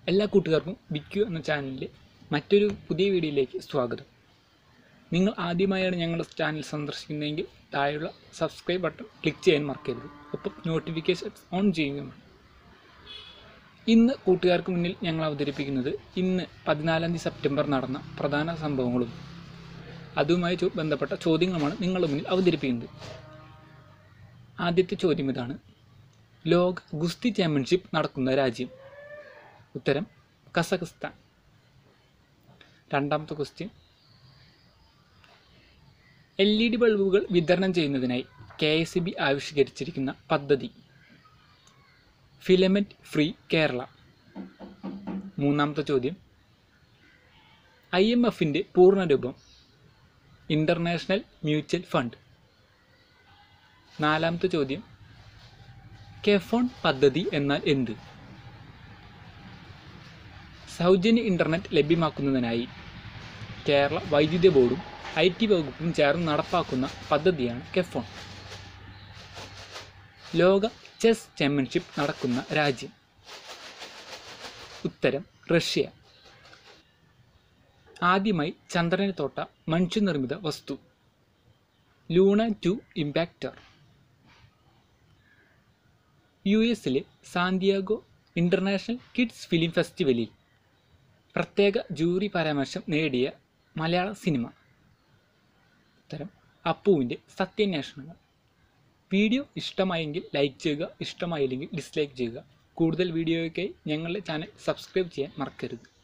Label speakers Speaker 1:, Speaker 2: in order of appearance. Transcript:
Speaker 1: എല്ലാ കൂട്ടുകാർക്കും വിക്യു എന്ന ചാനലിലെ മറ്റൊരു പുതിയ വീഡിയോയിലേക്ക് സ്വാഗതം നിങ്ങൾ ആദ്യമായാണ് ഞങ്ങളുടെ ചാനൽ സന്ദർശിക്കുന്നതെങ്കിൽ താഴെയുള്ള സബ്സ്ക്രൈബ് ബട്ടൺ ക്ലിക്ക് ചെയ്യാൻ മറക്കരുത് ഒപ്പം നോട്ടിഫിക്കേഷൻ ഓൺ ചെയ്യുകയുമാണ് ഇന്ന് കൂട്ടുകാർക്ക് മുന്നിൽ ഞങ്ങൾ അവതരിപ്പിക്കുന്നത് ഇന്ന് പതിനാലാം തീയതി സെപ്റ്റംബർ നടന്ന പ്രധാന സംഭവങ്ങളും അതുമായി ചോ- ബന്ധപ്പെട്ട ചോദ്യങ്ങളുമാണ് നിങ്ങളുടെ മുന്നിൽ അവതരിപ്പിക്കുന്നത് ആദ്യത്തെ ചോദ്യം ഇതാണ് ലോക ഗുസ്തി ചാമ്പ്യൻഷിപ്പ് നടക്കുന്ന രാജ്യം ഉത്തരം കസഖിസ്ഥാൻ രണ്ടാമത്തെ ക്വസ്റ്റ്യൻ എൽ ഇ ഡി ബൾബുകൾ വിതരണം ചെയ്യുന്നതിനായി കെ എസ് ബി ആവിഷ്കരിച്ചിരിക്കുന്ന പദ്ധതി ഫിലമെൻറ്റ് ഫ്രീ കേരള മൂന്നാമത്തെ ചോദ്യം ഐ എം എഫിൻ്റെ പൂർണ്ണരൂപം ഇൻ്റർനാഷണൽ മ്യൂച്വൽ ഫണ്ട് നാലാമത്തെ ചോദ്യം കെഫോൺ പദ്ധതി എന്നാൽ എന്ത് സൗജന്യ ഇൻ്റർനെറ്റ് ലഭ്യമാക്കുന്നതിനായി കേരള വൈദ്യുതി ബോർഡും ഐ ടി വകുപ്പും ചേർന്ന് നടപ്പാക്കുന്ന പദ്ധതിയാണ് കെഫോൺ ലോക ചെസ് ചാമ്പ്യൻഷിപ്പ് നടക്കുന്ന രാജ്യം ഉത്തരം റഷ്യ ആദ്യമായി ചന്ദ്രനെ തൊട്ട മനുഷ്യനിർമ്മിത വസ്തു ലൂണ ടു ഇമ്പാക്ടർ യു എസിലെ സാന്തിയാഗോ ഇൻ്റർനാഷണൽ കിഡ്സ് ഫിലിം ഫെസ്റ്റിവലിൽ പ്രത്യേക ജൂറി പരാമർശം നേടിയ മലയാള സിനിമ ഉത്തരം അപ്പുവിൻ്റെ സത്യാന്വേഷണങ്ങൾ വീഡിയോ ഇഷ്ടമായെങ്കിൽ ലൈക്ക് ചെയ്യുക ഇഷ്ടമായില്ലെങ്കിൽ ഡിസ്ലൈക്ക് ചെയ്യുക കൂടുതൽ വീഡിയോയ്ക്കായി ഞങ്ങളുടെ ചാനൽ സബ്സ്ക്രൈബ് ചെയ്യാൻ മറക്കരുത്